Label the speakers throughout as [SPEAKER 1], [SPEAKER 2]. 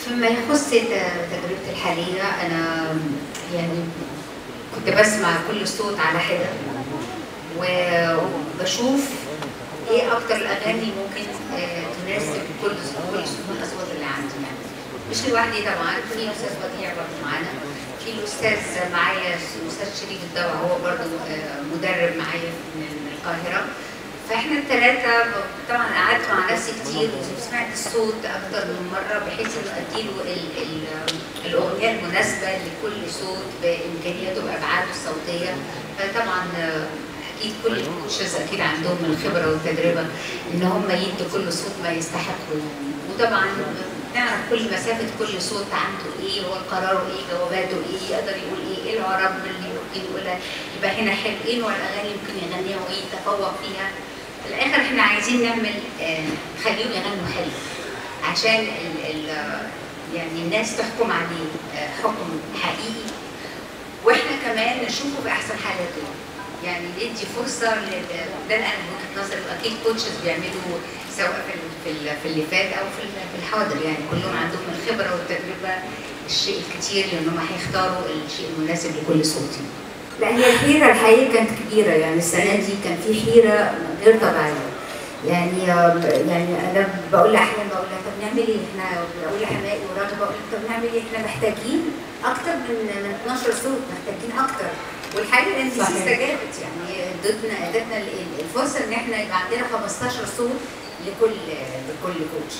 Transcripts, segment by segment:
[SPEAKER 1] فيما يخص تجربتي الحالية أنا يعني كنت بسمع كل صوت على حدة وبشوف ايه اكتر الاغاني ممكن آه، تناسب كل كل صوت من الاصوات اللي عندي يعني مش لوحدي طبعا في الاستاذ بديع برضه معانا في الاستاذ معايا الاستاذ شريف الدوا هو برضه آه، مدرب معايا من القاهره فاحنا الثلاثه طبعا قعدت مع نفسي كتير وسمعت الصوت اكتر من مره بحيث انه اديله ال- ال- الاغنيه المناسبه لكل صوت بامكانياته بابعاده الصوتيه فطبعا آه، اكيد كل الكوتشز اكيد عندهم الخبره والتجربه ان هم يدوا كل صوت ما يستحقه يعني وطبعا نعرف كل مسافه كل صوت عنده ايه هو قراره ايه جواباته ايه يقدر يقول ايه ايه العرب اللي ممكن يقولها يبقى هنا حلو ايه نوع الاغاني ممكن يغنيها ويتفوق فيها في الاخر احنا عايزين نعمل آه، خليهم يغنوا حلو عشان ال ال يعني الناس تحكم عليه آه، حكم حقيقي واحنا كمان نشوفه في احسن حالاته يعني ندي فرصه لل ده انا من وجهه نظري واكيد كوتشز بيعملوا سواء في ال- في ال- في اللي فات او في ال- في الحاضر يعني كلهم عندهم الخبره والتجربه الشيء الكتير لانهم هيختاروا الشيء المناسب لكل صوت يعني. لا هي الحيرة الحقيقة كانت كبيرة يعني السنة دي كان في حيرة غير طبيعية يعني يعني أنا بقول لأحيانا بقول لها طب نعمل إيه؟ إحنا بقول لحمائي وراغب بقول لها طب نعمل إيه؟ إحنا محتاجين أكتر من من 12 صوت محتاجين أكتر والحقيقة إن
[SPEAKER 2] صحيح.
[SPEAKER 1] استجابت يعني ادتنا ادتنا ال- الفرصة إن إحنا يبقى عندنا 15 صوت لكل لكل كوتش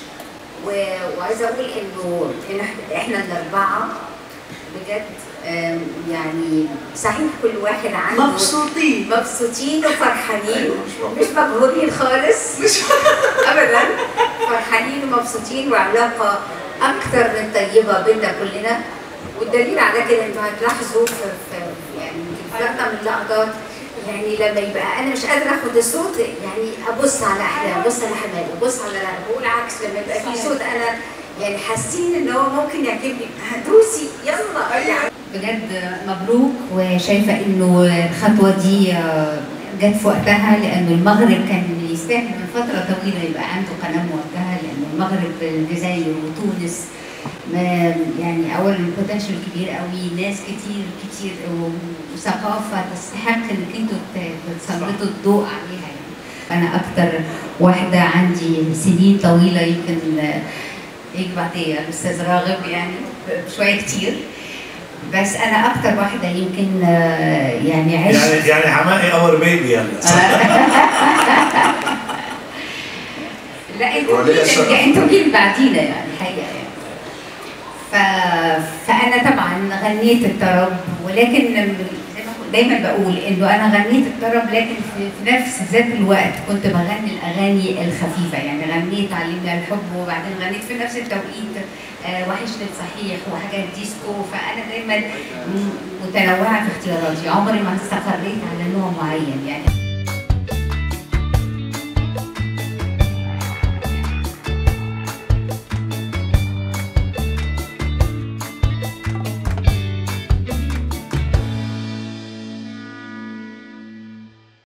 [SPEAKER 1] و- وعايزة أقول إنه إن إحنا- إحنا الأربعة بجد آم، يعني صحيح كل واحد عنده
[SPEAKER 2] مبسوطين
[SPEAKER 1] مبسوطين وفرحانين
[SPEAKER 3] أيوة، مش مبسوط.
[SPEAKER 1] مش مقهورين خالص
[SPEAKER 3] مش
[SPEAKER 1] ابدا فرحانين ومبسوطين وعلاقه اكثر من طيبه بينا كلنا والدليل على كده انتوا هتلاحظوا في, في يعني في لقطه من اللقطات يعني لما يبقى انا مش قادره اخد الصوت يعني ابص على احلام ابص على حماد ابص على بقول عكس لما يبقى في صوت انا يعني حاسين ان هو ممكن يعجبني هدوسي يلا يعني بجد مبروك وشايفه انه الخطوه دي آه، جت في وقتها لانه المغرب كان يستاهل من فتره طويله يبقى عنده قناه موجهه لانه المغرب الجزائر وتونس ما يعني اولا بوتنشال كبير قوي ناس كتير كتير و- وثقافه تستحق انك انتوا ت- تسلطوا الضوء عليها يعني انا اكتر واحده عندي سنين طويله يمكن آه، يجي بعديها الاستاذ راغب يعني شويه كتير بس انا اكتر واحده يمكن آه، يعني عشت
[SPEAKER 3] يعني يعني حمائي اور بيبي يعني
[SPEAKER 1] لا انتوا
[SPEAKER 3] ولي
[SPEAKER 1] جيل
[SPEAKER 3] الشرف.
[SPEAKER 1] انتوا جيل بعدينا يعني الحقيقه يعني ف... فانا طبعا غنيت الطرب ولكن زي ما كنت دايما بقول انه انا غنيت الطرب لكن في, في نفس ذات الوقت كنت بغني الاغاني الخفيفه يعني غنيت علمنا الحب وبعدين غنيت في نفس التوقيت آه وحشني صحيح وحاجات ديسكو فانا دايما م- متنوعه في اختياراتي عمري ما استقريت على نوع معين يعني